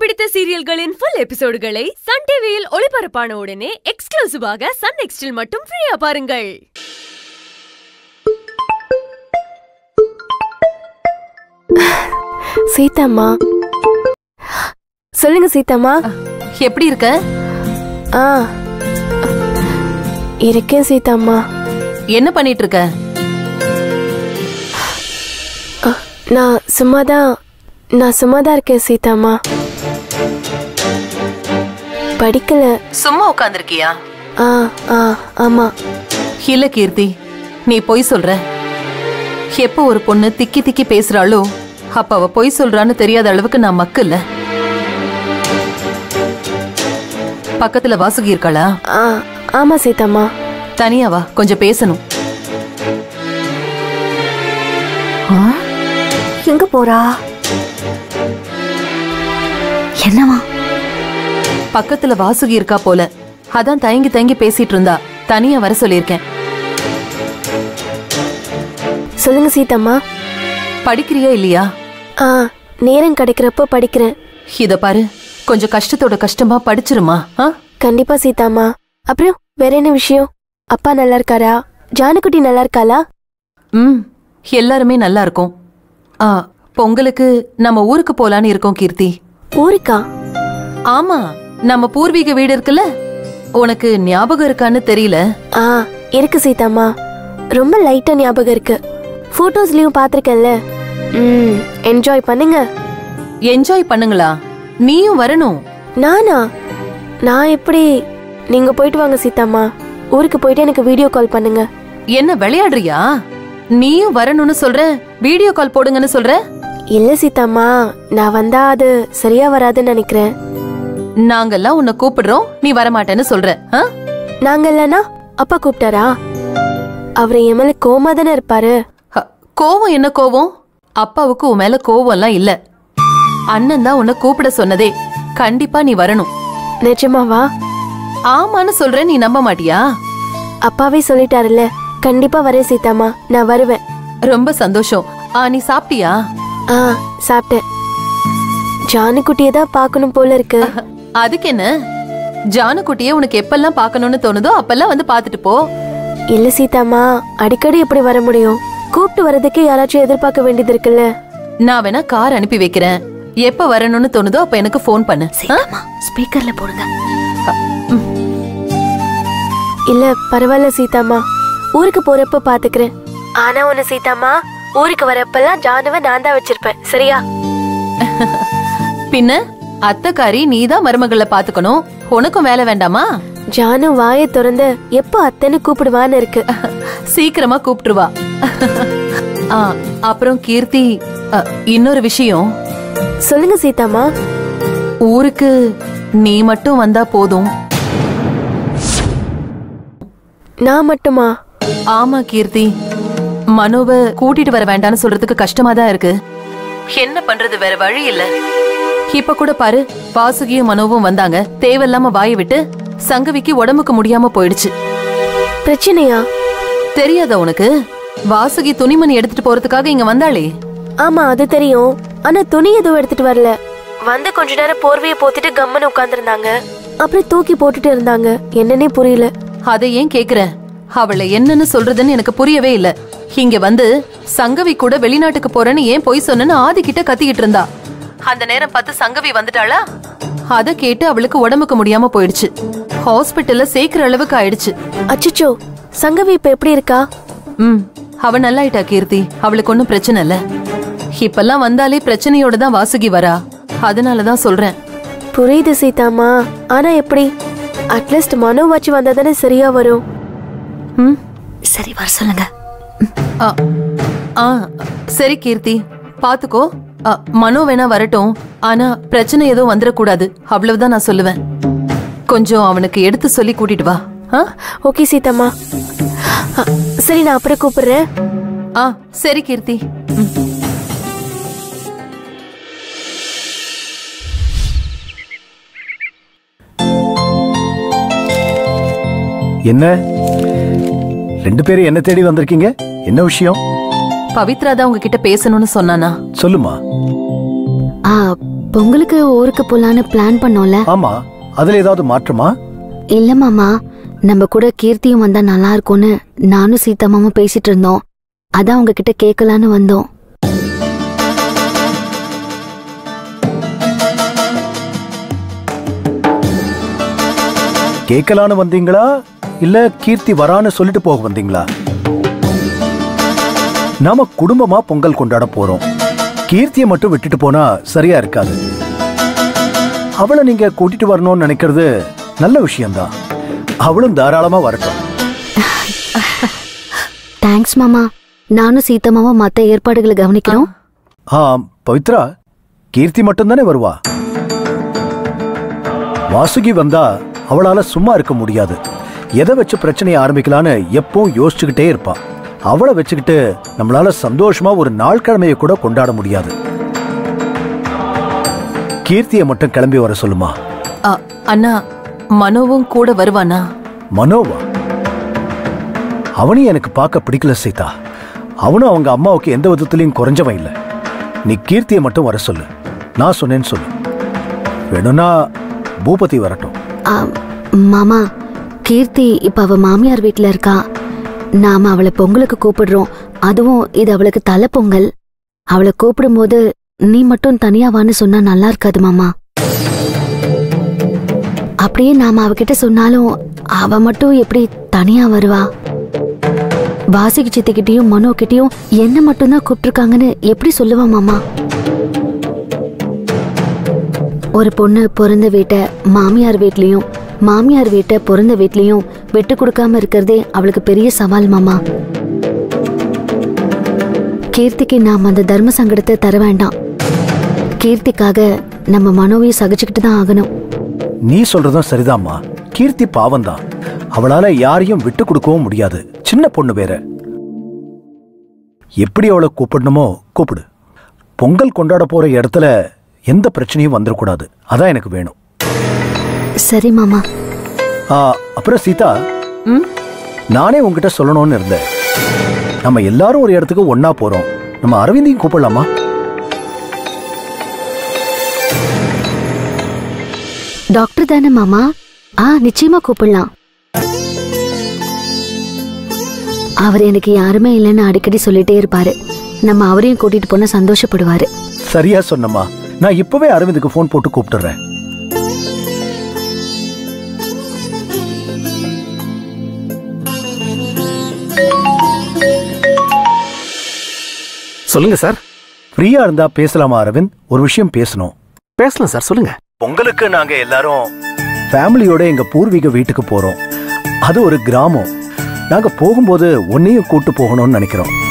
பிடித்த சீரியல்களின் full எபிசோடுகளை Sun டிவியில் ஒளிபரப்பான உடனே எக்ஸ்க்ளூசிவாக சன் நெக்ஸ்டில் மட்டும் ஃப்ரீயா பாருங்கள் சீதாம்மா சொல்லுங்க சீதாம்மா எப்படி இருக்க ஆ இருக்கேன் சீதாம்மா என்ன பண்ணிட்டு இருக்க அ, நான் சும்மாதான் நான் சும்மாதான் இருக்கேன் சீதாம்மா படிக்கல சும்மா உட்காந்துருக்கியா ஆ ஆ ஆமா இல்ல கீர்த்தி நீ பொய் சொல்ற எப்போ ஒரு பொண்ணு திக்கி திக்கி பேசுறாளோ அப்ப அவ பொய் சொல்றான்னு தெரியாத அளவுக்கு நான் மக்கு இல்ல பக்கத்துல வாசுகி இருக்காளா ஆ ஆமா சீதாம்மா தனியா வா கொஞ்சம் பேசணும் எங்க போறா என்னவா பக்கத்துல வாசுகி இருக்கா போல அதான் தயங்கி தயங்கி பேசிட்டு இருந்தா தனியா வர சொல்லியிருக்கேன் சொல்லுங்க சீதாம்மா படிக்கிறியா இல்லையா ஆ நேரம் கிடைக்கிறப்போ படிக்கிறேன் இத பாரு கொஞ்சம் கஷ்டத்தோட கஷ்டமா படிச்சிருமா ஆ கண்டிப்பா சீதாம்மா அப்புறம் வேற என்ன விஷயம் அப்பா நல்லா இருக்காரா ஜானுக்குட்டி நல்லா இருக்காளா ம் எல்லாருமே நல்லா இருக்கும் ஆ பொங்கலுக்கு நம்ம ஊருக்கு போலான்னு இருக்கோம் கீர்த்தி ஊருக்கா ஆமா நம்ம பூர்வீக வீடு இருக்குல்ல உனக்கு ஞாபகம் இருக்கான்னு தெரியல ஆ இருக்கு சீதாம்மா ரொம்ப லைட்டா ஞாபகம் இருக்கு போட்டோஸ்லயும் பாத்திருக்கேன்ல ம் என்ஜாய் பண்ணுங்க என்ஜாய் பண்ணுங்களா நீயும் வரணும் நானா நான் எப்படி நீங்க போயிட்டு வாங்க சீதாம்மா ஊருக்கு போயிட்டு எனக்கு வீடியோ கால் பண்ணுங்க என்ன விளையாடுறியா நீயும் வரணும்னு சொல்ற வீடியோ கால் போடுங்கன்னு சொல்ற இல்ல சீதாம்மா நான் வந்தா அது சரியா வராதுன்னு நினைக்கிறேன் நாங்கெல்லாம் உன்னை கூப்பிடுறோம் நீ வரமாட்டேன்னு சொல்ற ஆ? நாங்க இல்லனா அப்பா கூப்பிட்டாரா அவர் என் மேல கோமா தானே இருப்பாரு ஹ, கோவம் என்ன கோவம் அப்பாவுக்கு உன் மேல கோவம் எல்லாம் இல்ல அண்ணன் தான் உன்னை கூப்பிட சொன்னதே கண்டிப்பா நீ வரணும் நிஜமாவா ஆமான்னு சொல்ற நீ நம்ப மாட்டியா அப்பாவே சொல்லிட்டாருல்ல கண்டிப்பா வரேன் சீதாம்மா நான் வருவேன் ரொம்ப சந்தோஷம் ஆ நீ சாப்பிட்டியா ஆ சாப்பிட்டேன் ஜானுக்குட்டியை தான் பார்க்கணும் போல இருக்கு அதுக்கு என்ன ஜானுக்குட்டிய உனக்கு எப்பெல்லாம் பார்க்கணும்னு தோணுதோ அப்பெல்லாம் வந்து பார்த்துட்டு போ இல்ல சீதாம்மா அடிக்கடி எப்படி வர முடியும் கூப்பிட்டு வர்றதுக்கு யாராச்சும் எதிர்பார்க்க வேண்டியது இருக்குல்ல நான் வேணா கார் அனுப்பி வைக்கிறேன் எப்ப வரணும்னு தோணுதோ அப்ப எனக்கு ஃபோன் பண்ணு ஆ? சீதாம்மா ஸ்பீக்கர்ல போடுங்க இல்ல பரவாயில்ல சீதாம்மா ஊருக்கு போறப்ப பாத்துக்கிறேன் ஆனா ஒண்ணு சீதாம்மா ஊருக்கு வரப்பெல்லாம் ஜானுவை நான் தான் வச்சிருப்பேன் சரியா பின்ன அத்தைக்காரி நீதான் மருமகளை பாத்துக்கணும் உனக்கும் வேலை வேண்டாமா ஜானு வாயை திறந்து எப்போ அத்தைன்னு கூப்பிடுவான்னு இருக்கு சீக்கிரமா கூப்பிட்டுருவா ஆ, அப்புறம் கீர்த்தி அ, இன்னொரு விஷயம் சொல்லுங்க சீதாம்மா ஊருக்கு நீ மட்டும் வந்தா போதும் நான் மட்டுமா ஆமா கீர்த்தி மனோவை கூட்டிட்டு வர வேண்டாம்னு சொல்றதுக்கு கஷ்டமா தான் இருக்கு என்ன பண்றது வேற வழி இல்ல இப்ப கூட பாரு வாசுகியும் மனோவும் வந்தாங்க தேவையில்லாம வாயை விட்டு சங்கவிக்கு உடம்புக்கு முடியாம போயிடுச்சு பிரச்சனையா தெரியாதா உனக்கு வாசுகி துணிமணி எடுத்துட்டு போறதுக்காக இங்க வந்தாளே ஆமா அது தெரியும் ஆனா துணி எதுவும் எடுத்துட்டு வரல வந்து கொஞ்ச நேரம் போர்வையை போத்திட்டு கம்மன்னு உட்கார்ந்திருந்தாங்க அப்புறம் தூக்கி போட்டுட்டு இருந்தாங்க என்னன்னே புரியல அதை ஏன் கேக்குற அவளை என்னன்னு சொல்றதுன்னு எனக்கு புரியவே இல்ல இங்க வந்து சங்கவி கூட வெளிநாட்டுக்கு போறேன்னு ஏன் பொய் சொன்னேன்னு ஆதி கிட்ட கத்திக்கிட்டு இருந்தா அந்த நேரம் பார்த்து சங்கவி வந்துட்டாளா அத கேட்டு அவளுக்கு உடம்புக்கு முடியாம போயிடுச்சு ஹாஸ்பிட்டல்ல சேர்க்கிற அளவுக்கு ஆயிடுச்சு அச்சச்சோ சங்கவி இப்ப எப்படி இருக்கா ம் அவ நல்லாயிட்டா கீர்த்தி அவளுக்கு ஒன்னும் பிரச்சனை இல்ல இப்பெல்லாம் வந்தாலே பிரச்சனையோட தான் வாசுகி வரா அதனாலதான் சொல்றேன் புரியுது சீதாம்மா ஆனா எப்படி அட்லீஸ்ட் மனோ வச்சு வந்தா தானே சரியா வரும் ம் சரி வர சொல்லுங்க ஆ ஆ சரி கீர்த்தி பாத்துக்கோ ஆ, மனோ வேணா வரட்டும் ஆனா பிரச்சனை எதுவும் வந்துடக்கூடாது அவ்வளவுதான் நான் சொல்லுவேன் கொஞ்சம் அவனுக்கு எடுத்து சொல்லி கூட்டிட்டு வா ஆ? ஓகே சீதாம்மா அ, சரி நான் அப்புறம் கூப்பிடுறேன் ஆ சரி கீர்த்தி ம். என்ன ரெண்டு பேரும் என்ன தேடி வந்திருக்கீங்க என்ன விஷயம் பவித்ரா தான் உங்ககிட்ட பேசணும்னு சொன்னானா சொல்லுமா ஆ பொங்கலுக்கு ஊருக்கு போலான்னு பிளான் பண்ணோம்ல ஆமா அதுல ஏதாவது மாற்றமா இல்ல மாமா நம்ம கூட கீர்த்தியும் வந்தா நல்லா இருக்கும்னு நானும் சீதாமாவும் பேசிட்டு இருந்தோம் அதான் உங்ககிட்ட கேட்கலான்னு வந்தோம் கேட்கலான்னு வந்தீங்களா இல்ல கீர்த்தி வரான்னு சொல்லிட்டு போக வந்தீங்களா நாம குடும்பமா பொங்கல் கொண்டாட போறோம் கீர்த்தியை மட்டும் விட்டுட்டு போனா சரியா இருக்காது அவளை நீங்க கூட்டிட்டு வரணும்னு நினைக்கிறது நல்ல விஷயம்தான் அவளும் தாராளமா வரட்டும் தேங்க்ஸ் மாமா நானும் சீதாமாவும் மத்த ஏற்பாடுகளை கவனிக்கிறோம் ஆ பவித்ரா கீர்த்தி மட்டும்தானே வருவா வாசுகி வந்தா அவளால சும்மா இருக்க முடியாது எதை வச்சு பிரச்சனையை ஆரம்பிக்கலான்னு எப்பவும் யோசிச்சுக்கிட்டே இருப்பா அவளை வச்சுக்கிட்டு நம்மளால சந்தோஷமா ஒரு நாள் கிழமையை கூட கொண்டாட முடியாது கீர்த்தியை மட்டும் கிளம்பி வர சொல்லுமா அ, அண்ணா மனோவும் கூட வருவானா மனோவா அவனையும் எனக்கு பார்க்க பிடிக்கல சீதா அவனும் அவங்க அம்மாவுக்கு எந்த விதத்திலையும் குறைஞ்சவன் இல்லை நீ கீர்த்தியை மட்டும் வர சொல்லு நான் சொன்னேன்னு சொல்லு வேணும்னா பூபதி வரட்டும் ஆ, மாமா கீர்த்தி இப்ப அவ மாமியார் வீட்ல இருக்கா நாம அவளை பொங்கலுக்கு கூப்பிடுறோம் அதுவும் இது அவளுக்கு தலை பொங்கல் அவளை கூப்பிடும்போது நீ மட்டும் தனியா வான்னு சொன்னா நல்லா இருக்காது மாமா அப்படியே நாம அவகிட்ட சொன்னாலும் அவ மட்டும் எப்படி தனியா வருவா வாசிக்கு சித்திக்கிட்டயும் மனோ கிட்டயும் என்ன மட்டும்தான் கூப்பிட்டுருக்காங்கன்னு எப்படி சொல்லுவா மாமா ஒரு பொண்ணு பிறந்த வீட்டை மாமியார் வீட்லயும் மாமியார் வீட்டை பிறந்த வீட்லயும் விட்டு கொடுக்காம இருக்கிறதே அவளுக்கு பெரிய சவால் மாமா கீர்த்திக்கு நாம் அந்த தர்ம சங்கடத்தை தர வேண்டாம் கீர்த்திக்காக நம்ம மனோவையும் சகிச்சுக்கிட்டு தான் ஆகணும் நீ சொல்றதும் சரிதாம்மா கீர்த்தி பாவம்தான் அவளால யாரையும் விட்டு கொடுக்கவும் முடியாது சின்ன பொண்ணு வேற எப்படி அவளை கூப்பிடணுமோ கூப்பிடு பொங்கல் கொண்டாட போற இடத்துல எந்த பிரச்சனையும் வந்துடக்கூடாது அதான் எனக்கு வேணும் சரி மாமா ஆ, அப்புறம் சீதா ம் நானே உங்ககிட்ட சொல்லணும்னு இருந்தேன் நம்ம எல்லாரும் ஒரு இடத்துக்கு ஒண்ணா போறோம் நம்ம அரவிந்தையும் கூப்பிடலாமா டாக்டர் தானே மாமா ஆ நிச்சயமா கூப்பிடலாம் அவர் எனக்கு யாருமே இல்லைன்னு அடிக்கடி சொல்லிட்டே இருப்பாரு நம்ம அவரையும் கூட்டிட்டு போனா சந்தோஷப்படுவாரு சரியா சொன்னம்மா நான் இப்பவே அரவிந்துக்கு ஃபோன் போட்டு கூப்பிட்டுறேன் சொல்லுங்க சார் ஃப்ரீயா இருந்தா பேசலாமா அரவிந்த் ஒரு விஷயம் பேசணும் பேசலாம் சார் சொல்லுங்க பொங்கலுக்கு நாங்க எல்லாரும் ஃபேமிலியோட எங்க பூர்வீக வீட்டுக்கு போறோம் அது ஒரு கிராமம் நாங்க போகும்போது உன்னையும் கூட்டு போகணும்னு நினைக்கிறோம்